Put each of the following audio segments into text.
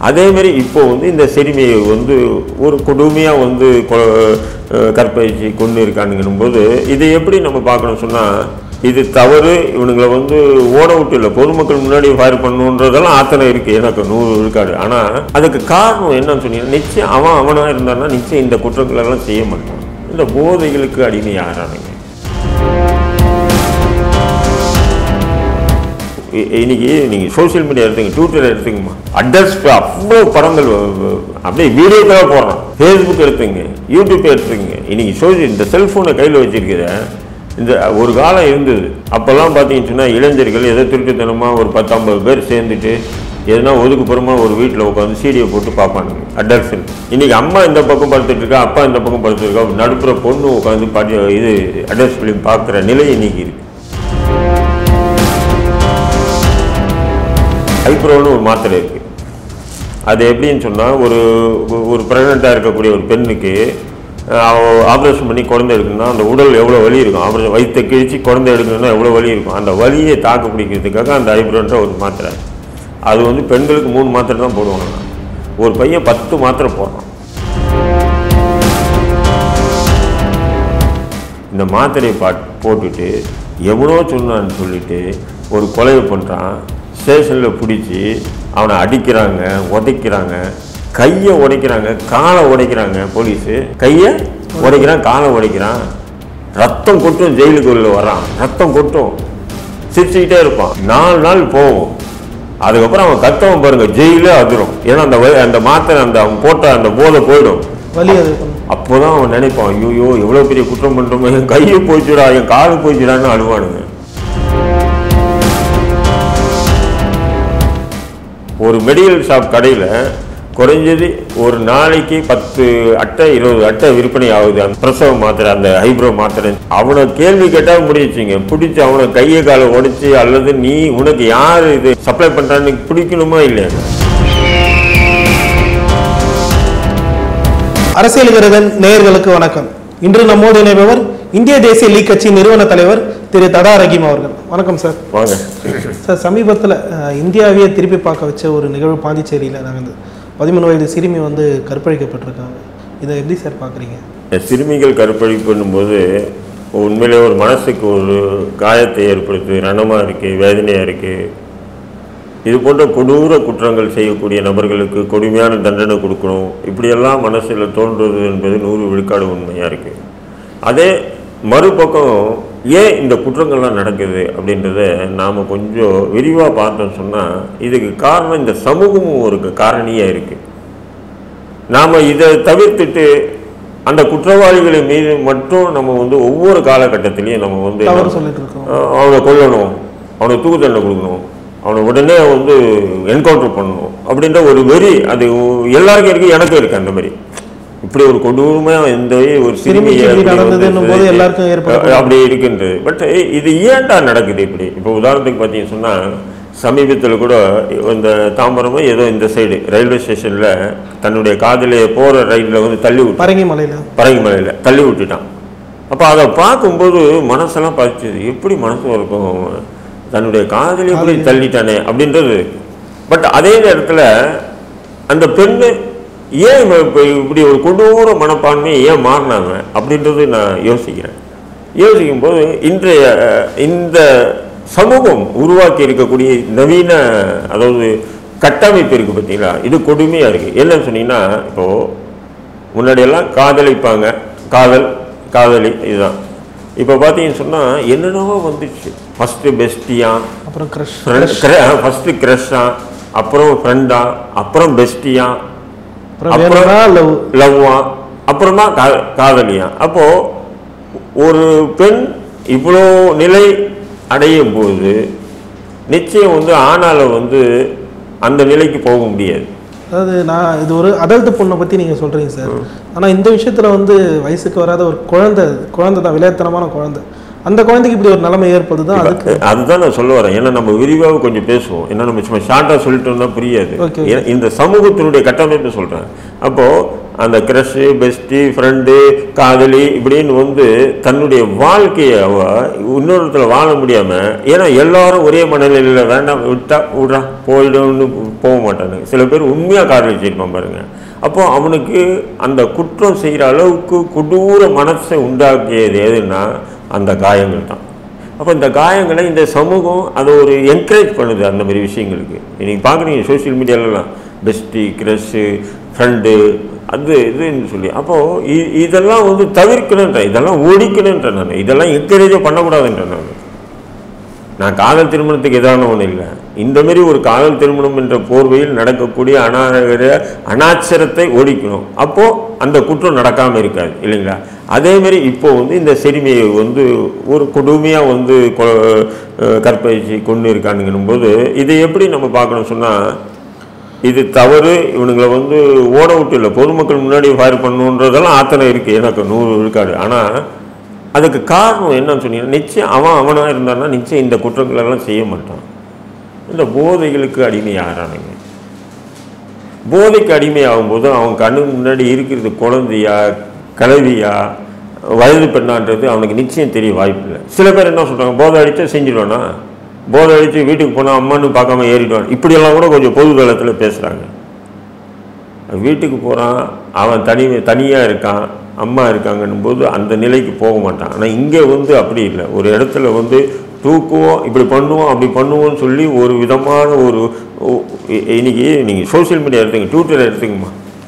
அதே மாதிரி இப்போ வந்து இந்த சிறுமியை வந்து ஒரு கொடுமையாக வந்து கொ- அஹ் கற்பழிச்சு கொண்டு இருக்கானுங்கன்னும் போது இதை எப்படி நம்ம பார்க்கணும் சொன்னால் இது தவறு இவனுங்களை வந்து ஓட விட்டு இல்லை பொதுமக்கள் முன்னாடி ஃபயர் பண்ணணுன்றதெல்லாம் ஆத்தனை இருக்குது எனக்கு நூறு விழுக்காடு ஆனால் அதுக்கு காரணம் என்னன்னு சொன்னீங்கன்னா நிச்சயம் அவன் அவனாக இருந்தான்னா நிச்சயம் இந்த குற்றங்கள் எல்லாம் செய்ய மாட்டான் இந்த போதைகளுக்கு அடிமையாகிறானுங்க இ- இன்னைக்கு நீங்கள் சோஷியல் மீடியா எடுத்துங்க ட்விட்டர் எடுத்துங்கம்மா அட்ரஸ் அவ்வளோ படங்கள் வ- வ- அப்படியே வீடியோக்களாக போடுறான் ஃபேஸ்புக் எடுத்துங்க யூடியூப் எடுத்துங்க இன்னைக்கு சோஷியல் இந்த செல்ஃபோனை கையில் வச்சிருக்கிற இந்த ஒரு காலம் இருந்தது அப்போல்லாம் பார்த்தீங்கன்னு சொன்னால் இளைஞர்கள் ஏதோ திருட்டுத்தனமாக ஒரு பத்து ஐம்பது பேர் சேர்ந்துட்டு எதுனா ஒதுக்குப்புறமா ஒரு வீட்டில் உட்காந்து சீடியை போட்டு பார்ப்பானுங்க அடல்சன் இன்னைக்கு அம்மா இந்த பக்கம் படுத்துட்டு இருக்கா அப்பா இந்த பக்கம் படுத்துட்டு இருக்கா நடுப்புற பொண்ணு உட்காந்து பாட்டி இது அடல்ஸ் ஃபிலிம் பார்க்குற நிலை இன்னைக்கு இருக்கு ஹைப்ரோன்னு ஒரு மாத்திரை இருக்குது அது எப்படின்னு சொன்னால் ஒரு ஒரு ப்ரெக்னெண்ட்டாக இருக்கக்கூடிய ஒரு பெண்ணுக்கு ஆப்ரேஷன் பண்ணி குழந்தை எடுக்கணும்னா அந்த உடல் எவ்வளோ வலி இருக்கும் ஆப்ரேஷன் வயிற்றை கிழிச்சு குழந்தை எடுக்கணும்னா எவ்வளோ வலி இருக்கும் அந்த வலியை தாக்கு பிடிக்கிறதுக்காக அந்த ஹைப்ரோன்ற ஒரு மாத்திரை அது வந்து பெண்களுக்கு மூணு மாத்திரை தான் போடுவாங்க ஒரு பையன் பத்து மாத்திரை போடுறான் இந்த மாத்திரையை பாட் போட்டுட்டு எவனோ சொன்னான்னு சொல்லிட்டு ஒரு கொலையை பண்ணுறான் ஸ்டேஷனில் பிடிச்சி அவனை அடிக்கிறாங்க உதைக்கிறாங்க கையை உடைக்கிறாங்க காலை உடைக்கிறாங்க போலீஸு கையை உடைக்கிறான் காலை உடைக்கிறான் ரத்தம் கொட்டும் ஜெயிலுக்கு உள்ள வரான் ரத்தம் கொட்டும் சிரிச்சுக்கிட்டே இருப்பான் நாலு நாள் போகும் அதுக்கப்புறம் அவன் கத்தவன் பாருங்க ஜெயிலே அதிரும் ஏன்னா அந்த வ- அந்த மாத்திரை அந்த அவன் போட்ட அந்த போதை போயிடும் வலி அது பண்ணும். அப்போதான் அவன் நினைப்பான் ஐயோ எவ்வளோ பெரிய குற்றம் பண்ணுறோமோ என் கையை போச்சுடா என் காலு போச்சுடான்னு அழுவானுங்க ஒரு மெடிக்கல் ஷாப் கடையில் குறைஞ்சது ஒரு நாளைக்கு பத்து அட்டை இருபது அட்டை விற்பனை ஆகுது அந்த பிரசவ மாத்திரை அந்த ஹைப்ரோ மாத்திரை அவனை கேள்வி கேட்டால் முடிச்சுங்க பிடிச்சி அவனை கையை காலை உடைச்சி அல்லது நீ உனக்கு யார் இது சப்ளை பண்ணுறான்னு பிடிக்கணுமா இல்லையா அரசியல் விரதன் நேயர்களுக்கு வணக்கம் இன்று நம்மோடு இணைபவர் இந்திய தேசிய லீக் கட்சி நிறுவன தலைவர் திரு தடா ரஹீம் அவர்கள் வணக்கம் சார் வாங்க சார் சமீபத்தில் இந்தியாவையே திருப்பி பார்க்க வச்ச ஒரு நிகழ்வு பாண்டிச்சேரியில் நடந்தது பதிமூணு வயது சிறுமி வந்து கற்பழிக்கப்பட்டிருக்காங்க இதை எப்படி சார் பார்க்குறீங்க இந்த சிறுமிகள் கருப்பழிப்பு பண்ணும்போது உண்மையிலே ஒரு மனசுக்கு ஒரு காயத்தை ஏற்படுத்து ரணமாக இருக்குது வேதனையாக இருக்குது இது போன்ற கொடூர குற்றங்கள் செய்யக்கூடிய நபர்களுக்கு கொடுமையான தண்டனை கொடுக்கணும் இப்படியெல்லாம் மனசில் தோன்றுவது என்பது நூறு விழுக்காடு உண்மையாக இருக்குது அதே மறுபக்கம் ஏன் இந்த குற்றங்கள்லாம் நடக்குது அப்படின்றத நாம் கொஞ்சம் விரிவாக பார்த்தோம்னு சொன்னால் இதுக்கு காரணம் இந்த சமூகமும் ஒரு காரணியாக இருக்குது நாம் இதை தவிர்த்துட்டு அந்த குற்றவாளிகளை மீது மட்டும் நம்ம வந்து ஒவ்வொரு காலகட்டத்திலையும் நம்ம வந்து தவறு சொல்லிட்டு இருக்கோம் அஹ் அவனை கொல்லணும் அவனை தூக்கு தண்டனை கொடுக்கணும் அவனை உடனே வந்து என்கவுண்டர் பண்ணணும் அப்படின்ற ஒரு வெறி அது எல்லாருக்கும் இருக்கு எனக்கும் இருக்கு அந்த மாதிரி இப்படி ஒரு கொடூரமாக இந்த ஒரு சிறுமியை சிறுமிக்கு இப்படி அப்படி வந்து நடந்ததுன்னும் போது சிதைச்சு, எல்லாருக்கும் ஏற்படும். அஹ் அப்படி இருக்கின்றது பட் இது ஏன்டா நடக்குது இப்படி இப்போ உதாரணத்துக்கு பார்த்தீங்கன்னு சொன்னால் சமீபத்தில் கூட இந்த தாம்பரமோ ஏதோ இந்த சைடு ரயில்வே ஸ்டேஷனில் தன்னுடைய காதலியை போகிற ரயிலில் வந்து தள்ளி விட்டு பரங்கி மலையில் பரங்கிமலையில் தள்ளி விட்டுட்டான் அப்போ அதை பார்க்கும்போது மனசெல்லாம் பதிச்சுது எப்படி மனசு இருக்கும் தன்னுடைய காதலி எப்படி தள்ளிட்டானே அப்படின்றது பட் அதே நேரத்தில் அந்த பெண்ணு ஏன் இவன் இப்போ இப்படி ஒரு கொடூர மனப்பான்மையை ஏன் மாறினாங்க அப்படின்றது நான் யோசிக்கிறேன் யோசிக்கும் போது இன்றைய அஹ், இந்த சமூகம் உருவாக்கி இருக்கக்கூடிய நவீன அதாவது கட்டமைப்பு இருக்குது பார்த்தீங்களா இது கொடுமையாக இருக்குது என்னன்னு சொன்னீங்கன்னா இப்போது முன்னாடியெல்லாம் காதலிப்பாங்க காதல் காதலி இதுதான் இப்போ பார்த்தீங்கன்னு சொன்னால் என்னென்னவோ வந்துச்சு ஃபஸ்ட்டு பெஸ்டியா அப்புறம் க்ரஷ் ஃபஸ்ட்டு க்ரஷ்ஷா அப்புறம் ஃப்ரெண்டா அப்புறம் பெஸ்டியா அப்புறம் அப்புறம் வேணும்னா லவ் லவ்வா அப்புறமா கா காதலியா அப்போது ஒரு பெண் இவ்வளோ நிலை அடையும் போது நிச்சயம் வந்து ஆணால வந்து அந்த நிலைக்கு போக முடியாது அதாவது நான் இது ஒரு அடல்ட் பொண்ணை பற்றி நீங்கள் சொல்கிறீங்க சார் ஆனால் இந்த விஷயத்தில் வந்து வயசுக்கு வராத ஒரு குழந்தை குழந்தை தான் விளையாட்டுத்தனமான குழந்தை அந்த குழந்தைக்கு இப்படி ஒரு நிலைமை ஏற்படுதுதான் அதுக்கு அதுதான் நான் சொல்ல வரேன் ஏன்னா நம்ம விரிவாக கொஞ்சம் பேசுவோம் ஏன்னா நம்ம சும்மா ஷார்ட்டாக சொல்லிட்டோம்னா புரியாது Okay. ஏன்னா இந்த சமூகத்தினுடைய கட்டமைப்பு சொல்கிறேன் அப்போது அந்த க்ரஷ்ஷு பெஸ்ட்டு ஃப்ரெண்டு காதலி இப்படின்னு வந்து தன்னுடைய வாழ்க்கையை அவ இன்னொருத்தர் வாழ முடியாமல் ஏன்னா எல்லாரும் ஒரே மனநிலையில் வேண்டாம் விட்டா விட்றா போயிடும்னு போக மாட்டானுங்க சில பேர் உண்மையாக காதலிச்சிருப்பான் பாருங்க அப்போ அவனுக்கு அந்த குற்றம் செய்கிற அளவுக்கு கொடூர மனசை உண்டாக்கியது எதுன்னா அந்த காயங்கள் தான் அப்போ இந்த காயங்களை இந்த சமூகம் அதை ஒரு என்கரேஜ் பண்ணுது அந்த மாதிரி விஷயங்களுக்கு இன்னைக்கு பார்க்குறீங்க சோஷியல் மீடியாலலாம் பெஸ்ட்டு க்ரஷ்ஷு ஃப்ரெண்டு அது இதுன்னு சொல்லி அப்போது இதெல்லாம் வந்து தவிர்க்கணுன்ற இதெல்லாம் ஒழிக்கணுன்ற நான் இதெல்லாம் என்கரேஜே பண்ணக்கூடாதுன்ற நான் நான் காதல் திருமணத்துக்கு எதான ஒன்றும் இல்லை இந்த மாதிரி ஒரு காதல் திருமணம் என்ற போர்வையில் நடக்கக்கூடிய அநாகர அனாச்சரத்தை ஒழிக்கணும் அப்போது அந்த குற்றம் நடக்காமல் இருக்காது இல்லைங்களா அதே மாதிரி இப்போ வந்து இந்த சிறுமியை வந்து ஒரு கொடுமையாக வந்து கொ- அஹ் கற்பழிச்சு கொண்டு இருக்கானுங்கன்னும் போது இதை எப்படி நம்ம பார்க்கணும் சொன்னால் இது தவறு இவனுங்களை வந்து ஓட விட்டு இல்லை பொதுமக்கள் முன்னாடி ஃபயர் பண்ணணுன்றதெல்லாம் ஆத்தனை இருக்குது எனக்கு நூறு விழுக்காடு ஆனால் அதுக்கு காரணம் என்னன்னு சொன்னீங்கன்னா நிச்சயம் அவன் அவனாக இருந்தான்னா நிச்சயம் இந்த குற்றங்கள் எல்லாம் செய்ய மாட்டான் இந்த போதைகளுக்கு அடிமையாகிறானுங்க போதைக்கு அடிமையாகும்போது அவன் கண்ணுக்கு முன்னாடி இருக்கிறது குழந்தையா கிழவியா வயது பெண்ணான்றது அவனுக்கு நிச்சயம் தெரிய வாய்ப்பு இல்லை சில பேர் என்ன சொல்கிறாங்க போதை அடித்தா செஞ்சிடுவானா போதை அடித்து வீட்டுக்கு போனால் அம்மான்னு பார்க்காம ஏறிடுவான் இப்படியெல்லாம் கூட கொஞ்சம் பொது தளத்தில் பேசுகிறாங்க வீட்டுக்கு போகிறான் அவன் தனி தனியாக இருக்கான் அம்மா இருக்காங்கன்னும் போது அந்த நிலைக்கு போக மாட்டான் ஆனால் இங்கே வந்து அப்படி இல்லை ஒரு இடத்துல வந்து தூக்குவோம் இப்படி பண்ணுவோம் அப்படி பண்ணுவோம்னு சொல்லி ஒரு விதமான ஒரு ஒ- இ- இன்னைக்கு நீங்கள் சோஷியல் மீடியா எடுத்துங்க ட்விட்டர் எடுத்துங்கம்மா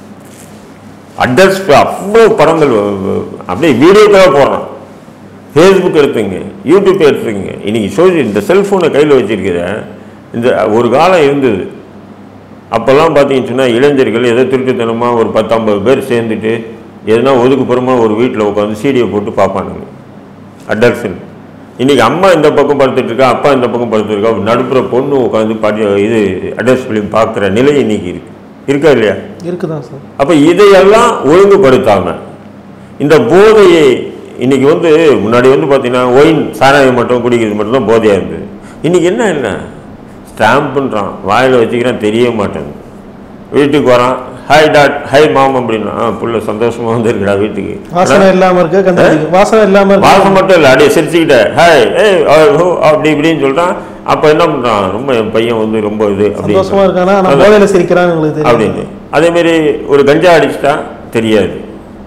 அட்ரஸ் அவ்வளோ படங்கள் வ- வ- அப்படியே வீடியோக்காக போடுறான் ஃபேஸ்புக் எடுத்துங்க யூடியூப் எடுத்துங்க இன்னைக்கு சோஷியல் இந்த செல்ஃபோனை கையில் வச்சிருக்கிற இந்த ஒரு காலம் இருந்தது அப்போல்லாம் பார்த்தீங்கன்னு சொன்னால் இளைஞர்கள் ஏதோ திருட்டுத்தனமாக ஒரு பத்து ஐம்பது பேர் சேர்ந்துட்டு எதுனா ஒதுக்குப்புறமா ஒரு வீட்டில் உட்காந்து சீடியை போட்டு பார்ப்பானுங்க அடல்சன் இன்னைக்கு அம்மா இந்த பக்கம் படுத்துட்டு இருக்கா அப்பா இந்த பக்கம் படுத்துட்டு இருக்கா நடுப்புற பொண்ணு உட்காந்து படி இது அடல்ஸ் ஃபிலிம் பார்க்குற நிலை இன்னைக்கு இருக்கு இருக்கா இல்லையா இருக்குதான் சார் அப்போ இதையெல்லாம் ஒழுங்குபடுத்தாம இந்த போதையை இன்னைக்கு வந்து முன்னாடி வந்து பார்த்தீங்கன்னா ஒயின் சாராயம் மட்டும் குடிக்கிறது மட்டும் தான் போதையாக இருந்தது இன்னைக்கு என்ன என்ன ஸ்டாம்புன்றான் வாயில் வச்சுக்கிறான் தெரிய மாட்டேங்குது வீட்டுக்கு வரான் ஹாய் டாட் ஹாய் மாம் அப்படின்னா ஆ, புள்ள சந்தோஷமா வந்து இருக்குடா வீட்டுக்கு வாசனை இல்லாம இருக்க கண்டுபிடிக்கும் வாசனை இல்லாம இருக்க வாசம் மட்டும் இல்லை அப்படியே சிரிச்சுக்கிட்ட ஹாய் ஏய் ஹோ அப்படி இப்படின்னு சொல்றான் அப்போ என்ன பண்ணுறான் ரொம்ப என் பையன் வந்து ரொம்ப இது அப்படி சந்தோஷமா இருக்கானா ஆனா போதையில சிரிக்கிறான்னு உங்களுக்கு தெரியும் அப்படின்னு அதேமாரி ஒரு கஞ்சா அடிச்சிட்டா தெரியாது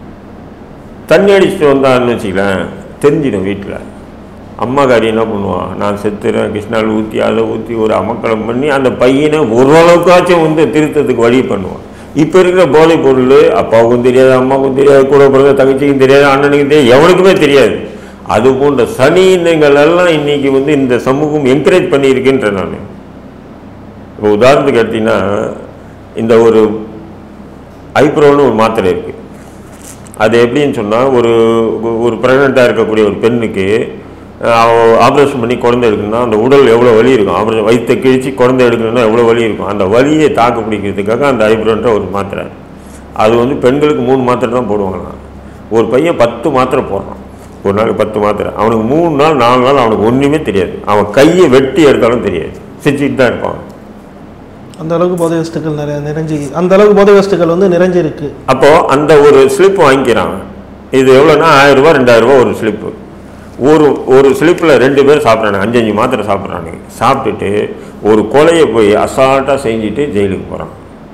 தண்ணி அடிச்சுட்டு வந்தான்னு வச்சுக்கலாம் தெரிஞ்சிடும் வீட்டில் அம்மாக்காரி என்ன பண்ணுவான் நான் செத்துறேன் கிருஷ்ணால் ஊற்றி அதை ஊற்றி ஒரு அமக்கலம் பண்ணி அந்த பையனை ஓரளவுக்காச்சும் வந்து திருத்தத்துக்கு வழி பண்ணுவான் இப்போ இருக்கிற போதைப் பொருள் அப்பாவுக்கும் தெரியாது அம்மாவுக்கும் தெரியாது கூட பிறந்த தங்கச்சிக்கும் தெரியாது அண்ணனுக்கும் தெரியாது எவனுக்குமே தெரியாது அது போன்ற சனிங்கள் எல்லாம் இன்னைக்கு வந்து இந்த சமூகம் என்கரேஜ் பண்ணியிருக்குன்ற நான் இப்போ உதாரணத்துக்கு எடுத்தீங்கன்னா இந்த ஒரு ஐப்ரோன்னு ஒரு மாத்திரை இருக்குது அது எப்படின்னு சொன்னால் ஒரு ஒரு ப்ரெக்னெண்ட்டாக இருக்கக்கூடிய ஒரு பெண்ணுக்கு ஆப்ரேஷன் பண்ணி குழந்தை எடுக்கணும்னா அந்த உடல் எவ்வளோ வலி இருக்கும் ஆப்ரேஷன் வயிற்றை கிழிச்சு குழந்தை எடுக்கணும்னா எவ்வளோ வலி இருக்கும் அந்த வலியை தாக்கு பிடிக்கிறதுக்காக அந்த ஐப்ரோன்ற ஒரு மாத்திரை அது வந்து பெண்களுக்கு மூணு மாத்திரை தான் போடுவாங்களாம் ஒரு பையன் பத்து மாத்திரை போடுறான் ஒரு நாளைக்கு பத்து மாத்திரை அவனுக்கு மூணு நாள் நாலு நாள் அவனுக்கு ஒன்றுமே தெரியாது அவன் கையை வெட்டி எடுத்தாலும் தெரியாது சிரிச்சுட்டு தான் இருப்பான் அந்த அளவுக்கு போதை வஸ்துக்கள் நிறைய நிறைஞ்சு அந்த அளவுக்கு போதை வஸ்துக்கள் வந்து நிறைஞ்சு இருக்கு அப்போ அந்த ஒரு ஸ்லிப் வாங்கிக்கிறான் இது எவ்வளோன்னா ஆயிரம் ரூபாய் ரெண்டாயிரம் ரூபாய் ஒரு ஸ்லிப்பு ஒரு ஒரு ஸ்லிப்பில் ரெண்டு பேர் சாப்பிட்றானுங்க அஞ்சு அஞ்சு மாத்திரை சாப்பிட்றானுங்க சாப்பிட்டுட்டு ஒரு கொலையை போய் அசால்ட்டாக செஞ்சுட்டு ஜெயிலுக்கு போகிறான்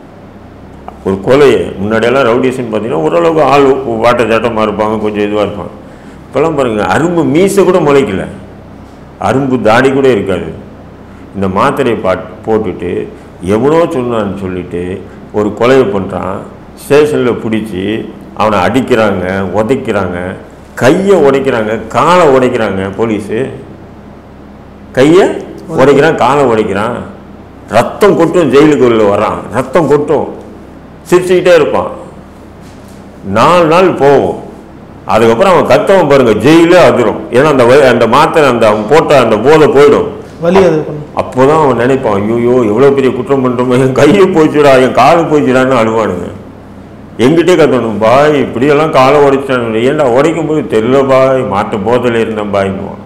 ஒரு கொலையை முன்னாடியெல்லாம் ரவுடிஸ்ன்னு பார்த்தீங்கன்னா ஓரளவுக்கு ஆள் வாட்ட சாட்டமாக இருப்பாங்க கொஞ்சம் இதுவாக இருப்பாங்க இப்போல்லாம் பாருங்கள் அரும்பு மீசை கூட முளைக்கல அரும்பு தாடி கூட இருக்காது இந்த மாத்திரையை பாட் போட்டுட்டு எவனோ சொன்னான்னு சொல்லிட்டு ஒரு கொலையை பண்ணுறான் ஸ்டேஷனில் பிடிச்சி அவனை அடிக்கிறாங்க உதைக்கிறாங்க கையை உடைக்கிறாங்க காலை உடைக்கிறாங்க போலீஸு கையை உடைக்கிறான் காலை உடைக்கிறான் ரத்தம் கொட்டும் ஜெயிலுக்கு உள்ள வரான் ரத்தம் கொட்டும் சிரிச்சுக்கிட்டே இருப்பான் நாலு நாள் போகும் அதுக்கப்புறம் அவன் கத்தவன் பாருங்க ஜெயிலே அதிரும் ஏன்னா அந்த வ- அந்த மாத்திரை அந்த அவன் போட்ட அந்த போதை போயிடும் வலி அது பண்ணும் அப்போதான் அவன் நினைப்பான் ஐயோ எவ்வளோ பெரிய குற்றம் பண்ணுறோமோ என் கையை போச்சுடா என் காலு போச்சுடான்னு அழுவானுங்க எங்கிட்டே கத்தணும் பாய் இப்படியெல்லாம் காலை உடைச்சிட்டானு ஏன்டா உடைக்கும் போது தெரியல பாய் மாட்டு போதையில் இருந்தேன் பாய்னுவான்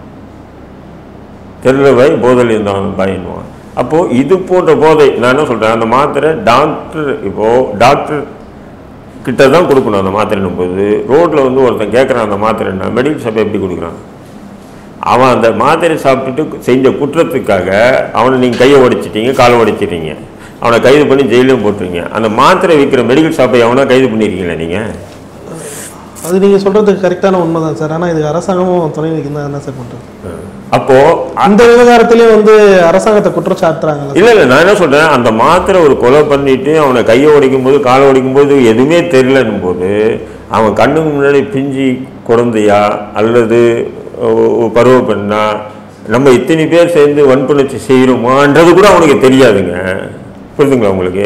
தெரியல பாய் போதையில் இருந்தான் பாய்னுவான் அப்போது இது போன்ற போதை நான் என்ன சொல்கிறேன் அந்த மாத்திரை டாக்டர் இப்போது டாக்டர் கிட்ட தான் கொடுக்கணும் அந்த மாத்திரைன்னும் போது ரோட்டில் வந்து ஒருத்தன் கேட்குறான் அந்த மாத்திரைன்னா மெடிக்கல் ஷாப் எப்படி கொடுக்குறான் அவன் அந்த மாத்திரை சாப்பிட்டுட்டு செஞ்ச குற்றத்துக்காக அவனை நீங்கள் கையை உடைச்சிட்டீங்க காலை உடைச்சிட்டீங்க அவனை கைது பண்ணி ஜெயிலையும் போட்டுருங்க அந்த மாத்திரை விற்கிற மெடிக்கல் ஷாப்பை எவனா கைது பண்ணியிருக்கீங்களா நீங்கள் அது நீங்கள் சொல்கிறது கரெக்டான உண்மை தான் சார் ஆனால் இது அரசாங்கமும் துணை நிற்கும் என்ன சார் பண்ணுறது அப்போது அந்த விவகாரத்திலேயே வந்து அரசாங்கத்தை குற்றம் சாட்டுறாங்கல்ல இல்லை இல்லை நான் என்ன சொல்கிறேன் அந்த மாத்திரை ஒரு கொலை பண்ணிட்டு அவனை கையை உடைக்கும் போது காலை உடைக்கும் போது எதுவுமே தெரியலன்னும் போது அவன் கண்ணுக்கு முன்னாடி பிஞ்சி குழந்தையா அல்லது ஒ- ஒரு பருவ பெண்ணா நம்ம இத்தனை பேர் சேர்ந்து வன்புணர்ச்சி செய்கிறோமான்றது கூட அவனுக்கு தெரியாதுங்க புரியுதுங்களா உங்களுக்கு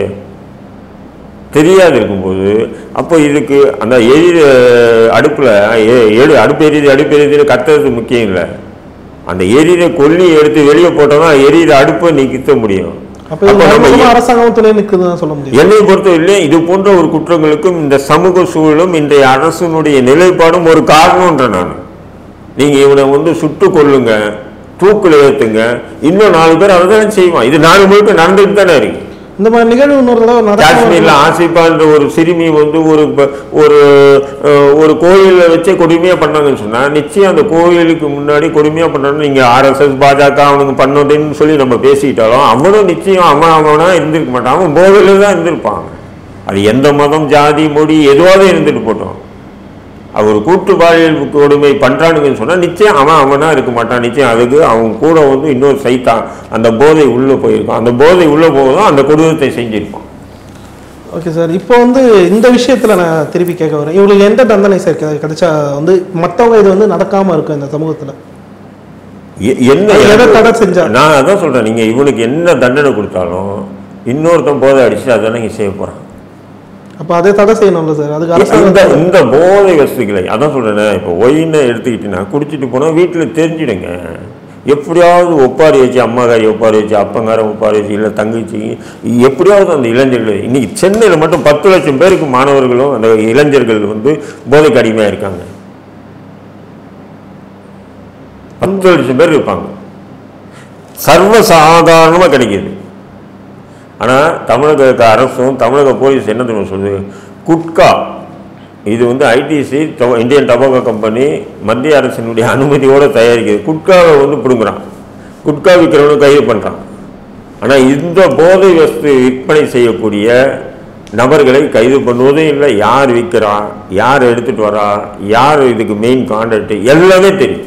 தெரியாது இருக்கும்போது அப்போ இதுக்கு அந்த எரியிற அடுப்பில் ஏழு அடுப்பு எரியுது அடுப்பு எரியுது கத்துறது முக்கியம் இல்லை அந்த எரியிற கொல்லி எடுத்து வெளியே போட்டோம்னா எரியிற அடுப்பை நீ கித்த முடியும் அப்போ இது அப்போ நம்ம மறைமுகமா அரசாங்கமும் துணை நிற்குதுன்னு தான் சொல்ல முடியும் என்னை பொறுத்தவரையிலும் இது போன்ற ஒரு குற்றங்களுக்கும் இந்த சமூக சூழலும் இன்றைய அரசினுடைய நிலைப்பாடும் ஒரு காரணம்ன்ற நான் நீங்க இவனை வந்து சுட்டு கொல்லுங்க தூக்குல ஏத்துங்க இன்னும் நாலு பேர் அதை தானே செய்வான் இது நாலு முழுக்க நடந்துட்டு தானே இருக்கு இந்த மாதிரி நிகழ்வு இன்னொரு தடவை காஷ்மீர்ல நடக்கும் ஆசிஃபான்ற ஒரு சிறுமி வந்து ஒரு ப- ஒரு அஹ், ஒரு கோயிலில் வச்சே கொடுமையா பண்ணாங்கன்னு சொன்னா நிச்சயம் அந்த கோயிலுக்கு முன்னாடி கொடுமையா பண்ணணும் நீங்க ஆர்எஸ்எஸ் பாஜக அவனுக்கு பண்ணதுன்னு சொல்லி நம்ம பேசிக்கிட்டாலும் அவனும் நிச்சயம் அவன் அவனா இருந்திருக்க மாட்டான் அவன் போதையில தான் இருந்திருப்பான் அது எந்த மதம் ஜாதி மொழி எதுவாக இருந்துட்டு போட்டோம் அவர் கூட்டு பாலியல் கொடுமை பண்றானுங்கன்னு சொன்னா நிச்சயம் அவன் அவனா இருக்க மாட்டான் நிச்சயம் அதுக்கு அவன் கூட வந்து இன்னொரு சைத்தான் அந்த போதை உள்ள போயிருக்கான் அந்த போதை உள்ள போவதும் அந்த கொடூரத்தை செஞ்சிருப்பான் ஓகே சார் இப்போ வந்து இந்த விஷயத்துல நான் திருப்பி கேட்க வரேன் இவங்களுக்கு எந்த தண்டனை சார் கிடை- கிடைச்சா வந்து மற்றவங்க இது வந்து நடக்காம இருக்கும் இந்த சமூகத்துல எ- என்ன அது எதை தடை செஞ்சா? நான் அதான் சொல்றேன் நீங்க இவனுக்கு என்ன தண்டனை கொடுத்தாலும் இன்னொருத்தன் போதை அடிச்சு அதானே இங்க செய்ய போறான் அப்போ அதே தடை செய்யணும்ல சார் அதுக்கு இந்த அரசாங்கம் இந்த போதை வசதிகளை அதான் சொல்றேனே இப்போ ஒயினை எடுத்துக்கிட்டீங்கன்னா குடிச்சிட்டு போனா வீட்டுல தெரிஞ்சிடுங்க எப்படியாவது ஒப்பாரி வச்சு அம்மாக்காரி ஒப்பாரி வச்சு அப்பங்காரன் ஒப்பாரி வச்சு இல்லை தங்கச்சி எப்படியாவது அந்த இளைஞர்கள் இன்னைக்கு சென்னையில் மட்டும் பத்து லட்சம் பேருக்கு மாணவர்களும் அந்த இளைஞர்கள் வந்து போதைக்கு அடிமையாக இருக்காங்க பத்து லட்சம் பேர் இருப்பாங்க சர்வசாதாரணமாக கிடைக்கிது ஆனால் தமிழக அரசும் தமிழக போலீஸ் என்ன தெரியுமா சொல்லுது குட்கா இது வந்து ஐடிசி இந்தியன் டபாகோ கம்பெனி மத்திய அரசினுடைய அனுமதியோடு தயாரிக்குது குட்காவை வந்து பிடுங்குறான் குட்கா விற்கிறவனு கைது பண்ணுறான் ஆனால் இந்த போதை வஸ்து விற்பனை செய்யக்கூடிய நபர்களை கைது பண்ணுவதும் இல்லை யார் விற்கிறா யார் எடுத்துகிட்டு வரா யார் இதுக்கு மெயின் கான்டாக்ட் எல்லாமே தெரியும்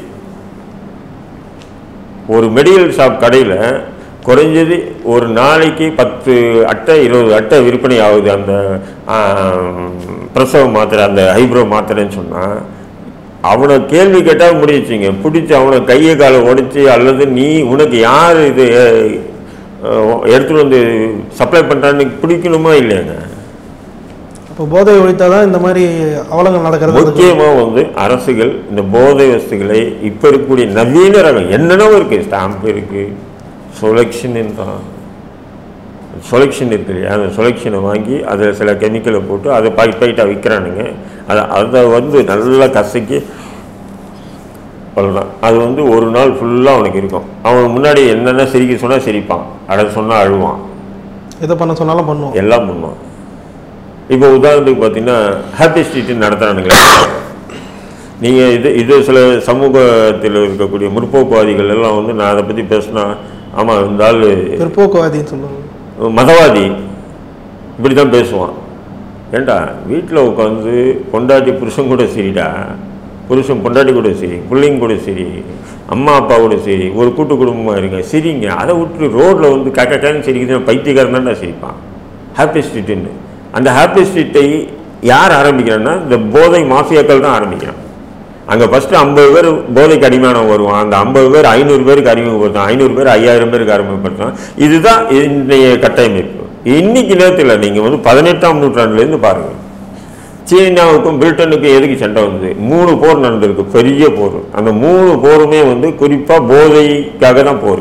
ஒரு மெடிக்கல் ஷாப் கடையில் குறைஞ்சது ஒரு நாளைக்கு பத்து அட்டை இருபது அட்டை விற்பனை ஆகுது அந்த ஆம், பிரசவ மாத்திரை அந்த ஐப்ரோ மாத்திரைன்னு சொன்னால் அவனை கேள்வி கேட்டால் முடிச்சுங்க பிடிச்சி அவனை கையை காலை உடைச்சி அல்லது நீ உனக்கு யார் இது அஹ், எடுத்துட்டு வந்து சப்ளை பண்ணுறான்னு பிடிக்கணுமா இல்லையாங்க அப்போ போதை ஒழித்தாதான் இந்த மாதிரி அவலங்கள் நடக்கிறது அதுக்கு- முக்கியமாக வந்து அரசுகள் இந்த போதை வஸ்துகளை இப்போ இருக்கக்கூடிய நவீன ரகம் என்னென்னவோ இருக்குது ஸ்டாம்ப் இருக்குது சொலெக்ஷன் தான் சொலெக்ஷன் இருக்கு இல்லையா அந்த சொலெக்ஷனை வாங்கி அதில் சில கெமிக்கலை போட்டு அதை பாக்கெட் பாக்கெட்டாக விற்கிறானுங்க அதை அதை வந்து நல்லா கசக்கி அவ்வளோதான் அது வந்து ஒரு நாள் ஃபுல்லாக அவனுக்கு இருக்கும் அவன் முன்னாடி என்னென்ன சிரிக்க சொன்னால் சிரிப்பான் அட சொன்னால் அழுவான் எதை பண்ண சொன்னாலும் பண்ணுவோம் எல்லாம் பண்ணுவான் இப்போ உதாரணத்துக்கு பார்த்தீங்கன்னா ஹாப்பி ஸ்ட்ரீட் நடத்துறானுங்களே நீங்கள் இது இது சில சமூகத்தில் இருக்கக்கூடிய முற்போக்குவாதிகள் எல்லாம் வந்து நான் அதை பற்றி பேசினா ஆமாம் இந்த ஆள் பிற்போக்குவாதின்னு சொல்லுவாங்க மதவாதி இப்படி தான் பேசுவான் ஏண்டா வீட்டில் உட்காந்து பொண்டாட்டி புருஷன் கூட சரிடா புருஷன் பொண்டாட்டி கூட சரி பிள்ளைங்க கூட சரி அம்மா அப்பா கூட சரி ஒரு கூட்டு குடும்பமாக இருங்க சிரிங்க அதை விட்டு ரோட்டில் வந்து கக்க கக்கன்னு சிரிக்குதுன்னு பைத்தியக்காரன் தான்டா சிரிப்பான் ஹாப்பி ஸ்ட்ரீட்டுன்னு அந்த ஹாப்பி ஸ்ட்ரீட்டை யார் ஆரம்பிக்கிறான்னா இந்த போதை மாஃபியாக்கள் தான் ஆரம்பிக்கிறான் அங்கே ஃபஸ்ட்டு ஐம்பது பேர் போதைக்கு அடிமையானவன் வருவான் அந்த ஐம்பது பேர் ஐநூறு பேருக்கு அறிமுகப்படுத்தும் ஐநூறு பேர் ஐயாயிரம் பேருக்கு அறிமுகப்படுத்தும் இதுதான் இன்றைய கட்டமைப்பு இன்னைக்கு நேரத்தில் நீங்கள் வந்து பதினெட்டாம் நூற்றாண்டுலேருந்து பாருங்கள் சீனாவுக்கும் பிரிட்டனுக்கும் எதுக்கு சண்டை வந்தது மூணு போர் நடந்திருக்கு பெரிய போர் அந்த மூணு போருமே வந்து குறிப்பாக போதைக்காக தான் போர்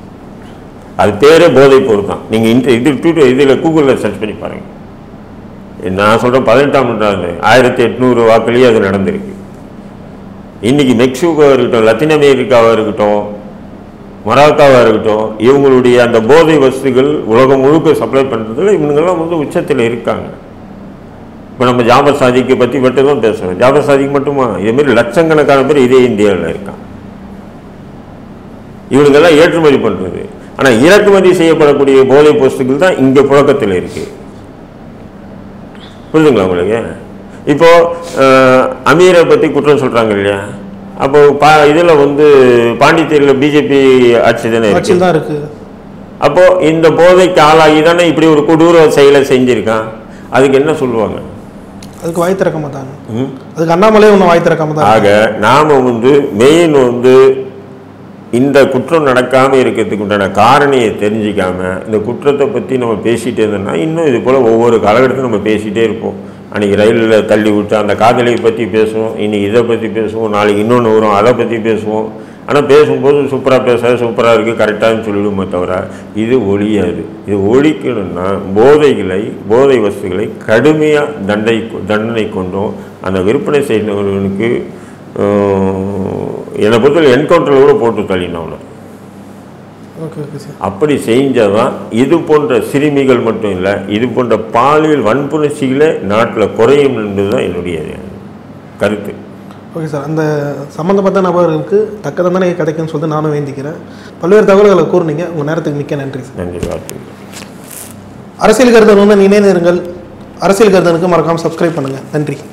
அது பேரே போதை போர் தான் நீங்கள் இந்த இது ட்விட்டர் இதில் கூகுளில் சர்ச் பண்ணி பாருங்கள் நான் சொல்கிறேன் பதினெட்டாம் நூற்றாண்டு ஆயிரத்தி எட்நூறு வாக்குலேயே அது நடந்திருக்கு இன்னைக்கு மெக்சிகோவாக இருக்கட்டும் லத்தீன் அமெரிக்காவாக இருக்கட்டும் மொராக்காவாக இருக்கட்டும் இவங்களுடைய அந்த போதை வஸ்துகள் உலகம் முழுக்க சப்ளை பண்ணுறதுல இவங்கெல்லாம் வந்து உச்சத்தில் இருக்காங்க இப்போ நம்ம ஜாபர் சாதிக்கை பற்றி மட்டும் தான் பேசுகிறோம் ஜாபர் சாதிக்கு மட்டுமா இதேமாரி லட்சக்கணக்கான பேர் இதே இந்தியாவில் இருக்கான் இவனுங்கெல்லாம் ஏற்றுமதி பண்ணுறது ஆனால் இறக்குமதி செய்யப்படக்கூடிய போதைப் பொருட்கள் தான் இங்கே புழக்கத்தில் இருக்கு புரியுதுங்களா உங்களுக்கு இப்போ அஹ், அமீரை பற்றி குற்றம் சொல்கிறாங்க இல்லையா அப்போ பா இதில் வந்து பாண்டிச்சேரியில் பிஜேபி ஆட்சி தானே இருக்கு ஆட்சியில் தான் இருக்கு அப்போ இந்த போதைக்கு ஆளாகி தானே இப்படி ஒரு கொடூர செயலை செஞ்சிருக்கான் அதுக்கு என்ன சொல்லுவாங்க அதுக்கு வாய் திறக்க மாட்டாங்க ம்? அதுக்கு அண்ணாமலையே ஒன்றும் வாய் திறக்காம தான் ஆக நாம வந்து மெயின் வந்து இந்த குற்றம் நடக்காம இருக்கிறதுக்கு உண்டான காரணியை தெரிஞ்சிக்காம இந்த குற்றத்தை பற்றி நம்ம பேசிட்டே இருந்தோம்னா இன்னும் இது போல் ஒவ்வொரு காலகட்டத்திலும் நம்ம பேசிகிட்டே இருப்போம் அன்றைக்கி ரயிலில் தள்ளி விட்டு அந்த காதலியை பற்றி பேசுவோம் இன்னைக்கு இதை பற்றி பேசுவோம் நாளைக்கு இன்னொன்று வரும் அதை பற்றி பேசுவோம் ஆனால் பேசும்போது சூப்பராக பேச சூப்பராக இருக்குது கரெக்டாகனு சொல்லிடுமே தவிர இது ஒழியாது இது ஒழிக்கணும்னா போதைகளை போதை வஸ்துகளை கடுமையாக தண்டை தண்டனை கொண்டும் அந்த விற்பனை செய்தவர்களுக்கு என்னை பொறுத்தவரை என்கவுண்டரில் கூட போட்டு தள்ளினோம் அவனை ஓகே ஓகே சார் அப்படி செஞ்சாதான் இது போன்ற சிறுமிகள் மட்டும் இல்லை இது போன்ற பாலியல் வன்புணர்ச்சிகளே நாட்டில் குறையும் என்பதுதான் என்னுடைய கருத்து ஓகே சார் அந்த சம்மந்தப்பட்ட நபர்களுக்கு தக்க தண்டனை கிடைக்கும்னு சொல்லிட்டு நானும் வேண்டிக்கிறேன் பல்வேறு தகவல்களை கூறுனீங்க உங்கள் நேரத்துக்கு மிக்க நன்றி சார் நன்றி வாழ்த்து அரசியல் கருத்தன் வந்து இணைந்திருங்கள் அரசியல் கருத்தனுக்கு மறக்காமல் சப்ஸ்கிரைப் பண்ணுங்கள் நன்றி